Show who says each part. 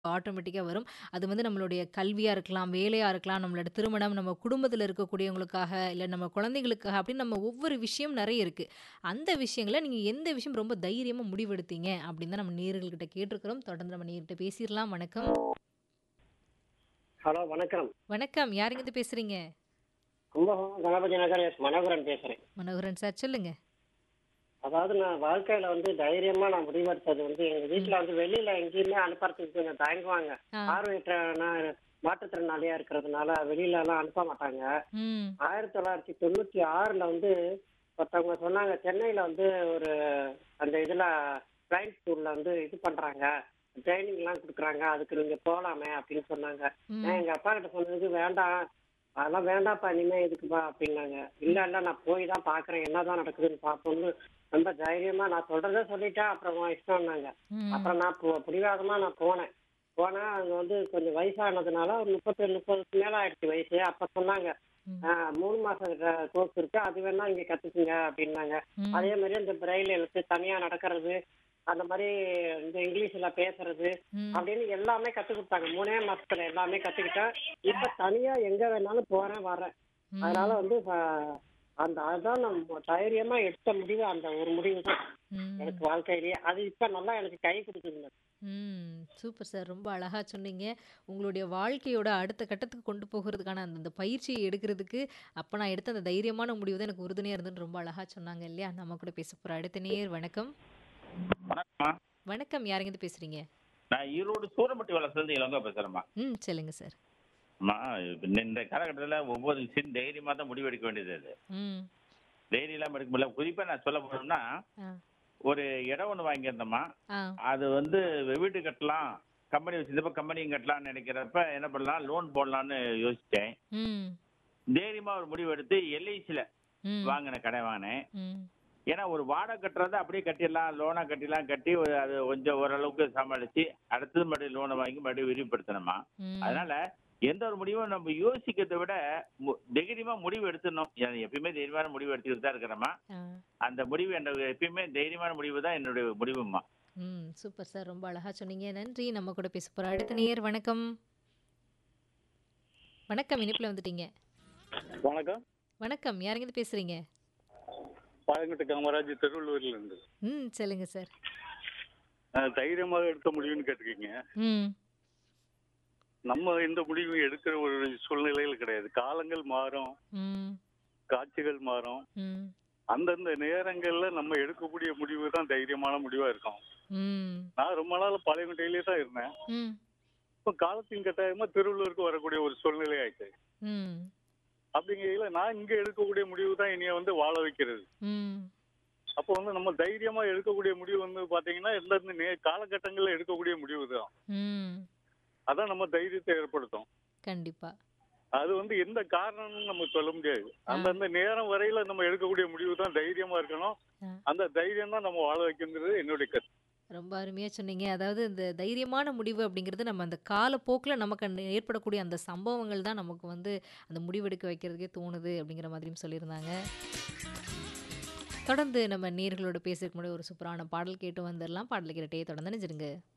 Speaker 1: ஆட்டோமேட்டிக்கா வரும். அது வந்து நம்மளுடைய கல்வியா இருக்கலாம், வேலையா இருக்கலாம், நம்மளோட திருமணம், நம்ம குடும்பத்தில இருக்கக்கூடியவங்களுக்காக, இல்ல நம்ம குழந்தைகளுக்காக அப்படின்னு நம்ம ஒவ்வொரு விஷயம் நெறைய இருக்கு. அந்த விஷயங்கள நீங்க எந்த விஷயம் ரொம்ப தைரியமா முடிவெடுத்தீங்க? அப்படின்னு தான் நம்ம நேயர்கள்கிட்ட கேட்டுருக்கிறோம். தொடர்ந்து நம்ம நேயர்கிட்ட பேசிறலாம். வணக்கம்.
Speaker 2: ஹலோ வணக்கம்.
Speaker 1: வணக்கம். யாருங்கருந்து பேசுறீங்க?
Speaker 2: கும்பகோணம் கணபதி நகர் எஸ் மனோகரன் பேசுறேன்.
Speaker 1: மனோகரன் சார் சொல்லுங்க.
Speaker 2: அதாவது நான் வாழ்க்கையில வந்து தைரியமா நான் முடிவெடுத்தது வந்து எங்க
Speaker 1: ம்.
Speaker 2: வீட்ல வந்து வெளியில எங்கேயுமே அனுப்புறதுக்கு கொஞ்சம் தயங்குவாங்க.
Speaker 1: ஆ.
Speaker 2: பார்வையற்ற நான் மாற்றுத்திறனாளியா இருக்கிறதுனால வெளியில எல்லாம் அனுப்ப மாட்டாங்க.
Speaker 1: ம்.
Speaker 2: 1996ல வந்து ஒருத்தவங்க சொன்னாங்க சென்னையில வந்து ஒரு அந்த இதுல பிளைண்ட் ஸ்கூல்ல வந்து இது பண்றாங்க. ட்ரைனிங் எல்லாம் குடுக்குறாங்க. அதுக்கு நீங்க போலாமே அப்படின்னு சொன்னாங்க. நான்
Speaker 1: ம்.
Speaker 2: எங்க அப்பா கிட்ட சொன்னதுக்கு வேண்டாம். அதெல்லாம் வேண்டாம்ப்பா இனிமே எதுக்குப்பா அப்படின்னாங்க. இல்ல இல்ல நான் போய் தான் பாக்குறேன். என்னதான் நடக்குதுன்னு பாப்போம்னு ரொம்ப தைரியமா நான் சொல்றத சொல்லிட்டேன். அப்புறம் உன் இஷ்டம்னாங்க.
Speaker 1: ம்.
Speaker 2: அப்புறம் நான் பு- பிடிவாதமா நான் போனேன். போனா அங்க வந்து கொஞ்சம் வயசானதுனால ஒரு 37, 30க்கு மேல ஆயிடுச்சு வயசு. அப்ப சொன்னாங்க
Speaker 1: ம்.
Speaker 2: ஆஹ் மூணு மாசம் கோர்ஸ் இருக்கு அது வேணா இங்க கத்துக்குங்க அப்படின்னாங்க.
Speaker 1: ம்.
Speaker 2: அதே மாதிரி இந்த பிரெயில் எழுத்து தனியா நடக்கிறது அந்த மாதிரி இந்த இங்கிலீஷ்ல பேசுறது
Speaker 1: ம்.
Speaker 2: அப்படின்னு எல்லாமே கத்து கொடுத்தாங்க. மூணே மாசத்துல எல்லாமே கத்துக்கிட்டேன். இப்ப தனியா எங்க வேணாலும் போறேன் வர்றேன். அதனால
Speaker 1: ம்.
Speaker 2: வந்து அஹ், அந்த அதான் நான் தைரியமா எடுத்த முடிவு அந்த ஒரு முடிவு தான்
Speaker 1: ம்.
Speaker 2: எனக்கு வாழ்க்கையிலேயே அது இப்ப நல்லா எனக்கு கை கொடுக்குதுங்க.
Speaker 1: ம். Super sir. ரொம்ப அழகா சொன்னீங்க. உங்களுடைய வாழ்க்கையோட அடுத்த கட்டத்துக்கு கொண்டு போகுறதுக்கான அந்த அந்த பயிற்சியை எடுக்கிறதுக்கு, அப்ப நான் எடுத்த அந்த தைரியமான முடிவு தான் எனக்கு உறுதுணையா இருந்ததுன்னு ரொம்ப அழகா சொன்னாங்க இல்லையா? நம்ம கூட பேச போற அடுத்த நேயர் வணக்கம்.
Speaker 3: வணக்கம்மா
Speaker 1: வணக்கம். யாருங்கருந்து பேசுறீங்க?
Speaker 3: நான் ஈரோடு சூரமட்டி வளர்ச்சிலேருந்து இளங்கோ பேசுறேம்மா
Speaker 1: ம். சொல்லுங்க சார்.
Speaker 3: அம்மா இப்ப இந்த காலகட்டத்தில் ஒவ்வொரு விஷயம் தைரியமாக தான் முடிவெடுக்க வேண்டியது அது
Speaker 1: ம்.
Speaker 3: தைரியம் இல்லாமல் எடுக்க முடியல குறிப்பாக நான் சொல்ல போனோம்னா
Speaker 1: ஆ.
Speaker 3: ஒரு இடம் ஒன்று வாங்கியிருந்தோம்மா
Speaker 1: ஆ.
Speaker 3: அது வந்து வீடு கட்டலாம் கம்பெனி வச்சிருந்தப்ப கம்பெனியும் கட்டலாம்னு நினைக்கிறப்ப என்ன பண்ணலாம் லோன் போடலான்னு யோசித்தேன்
Speaker 1: ம்.
Speaker 3: தைரியமாக ஒரு முடிவு எடுத்து எல்ஐசியில்
Speaker 1: ம்.
Speaker 3: வாங்கினேன் கடை வாங்கினேன்
Speaker 1: ம்.
Speaker 3: ஏன்னா ஒரு வாடகை கட்டுறதை அப்படியே கட்டிடலாம் லோனாக கட்டிடலாம் கட்டி ஒரு அது கொஞ்சம் ஓரளவுக்கு சமாளித்து அடுத்தது மறுபடியும் லோனை வாங்கி மறுபடியும் விரிவுபடுத்தணுமா
Speaker 1: ம்.
Speaker 3: அதனால எந்த ஒரு முடிவும் நம்ம யோசிக்கிறதை விட மு- தைரியமா முடிவு எடுத்துடணும் நான் எப்பயுமே தைரியமான முடிவு எடுத்துக்கிட்டு தான் இருக்கிறேம்மா
Speaker 1: ஆ.
Speaker 3: அந்த முடிவு என்ன எப்பயுமே தைரியமான முடிவு தான் என்னுடைய முடிவுமா
Speaker 1: ம். Super sir. ரொம்ப அழகா சொன்னீங்க. நன்றி. நம்ம கூட பேச போற அடுத்த நேயர் வணக்கம். வணக்கம். இணைப்புல வந்துட்டீங்க.
Speaker 4: வணக்கம்
Speaker 1: வணக்கம். யாருங்கருந்து பேசுறீங்க?
Speaker 4: பாலங்கட்டு காமராஜ் திருவள்ளூர்ல இருந்து
Speaker 1: ம். சொல்லுங்க சார்.
Speaker 4: அஹ், தைரியமாக எடுத்த முடிவுன்னு கேட்டிருக்கீங்க
Speaker 1: ம்.
Speaker 4: நம்ம எந்த முடிவும் எடுக்கிற ஒரு சூழ்நிலையில் கிடையாது காலங்கள் மாறும்
Speaker 1: ம்.
Speaker 4: காட்சிகள் மாறும்
Speaker 1: ம்.
Speaker 4: அந்தந்த நேரங்கள்ல நம்ம எடுக்கக்கூடிய முடிவு தான் தைரியமான முடிவா இருக்கும்
Speaker 1: ம்.
Speaker 4: நான் ரொம்ப நாள் பழையங்குட்டையிலே தான் இருந்தேன்
Speaker 1: ம்.
Speaker 4: இப்போ காலத்தின் கட்டாயமா திருவள்ளூருக்கு வரக்கூடிய ஒரு சூழ்நிலை ஆயிடுச்சு
Speaker 1: ம்.
Speaker 4: அப்படிங்கையில நான் இங்க எடுக்கக்கூடிய முடிவு தான் என்னைய வந்து வாழ வைக்கிறது
Speaker 1: ம்.
Speaker 4: அப்போ வந்து நம்ம தைரியமா எடுக்கக்கூடிய முடிவு வந்து பாத்தீங்கன்னா எந்தெந்த நே காலகட்டங்கள்ல எடுக்கக்கூடிய முடிவு தான்
Speaker 1: ம்.
Speaker 4: அதான் நம்ம தைரியத்தை ஏற்படுத்தும்
Speaker 1: கண்டிப்பா.
Speaker 4: அது வந்து எந்த காரணம்னு நம்ம சொல்ல முடியாது அந்தந்த நேரம் வரையில நம்ம எடுக்கக்கூடிய முடிவு தான் தைரியமா இருக்கணும்
Speaker 1: ஆ.
Speaker 4: அந்த தைரியம் தான் நம்ம வாழ வைக்கிறது என்னுடைய கருத்து
Speaker 1: ரொம்ப அருமையா சொன்னீங்க. அதாவது இந்த தைரியமான முடிவு அப்படிங்கிறது நம்ம அந்த காலப்போக்குல நமக்கு அந்த ஏற்படக்கூடிய அந்த சம்பவங்கள் தான் நமக்கு வந்து அந்த முடிவெடுக்க வைக்கிறதுக்கே தோணுது அப்படிங்கிற மாதிரியும் சொல்லியிருந்தாங்க. தொடர்ந்து நம்ம நேயர்களோட பேசுறதுக்கு முன்னாடி ஒரு சூப்பரான பாடல் கேட்டு வந்துடலாம். பாடல் கேட்டுட்டே தொடர்ந்து நினைச்சிருங்க.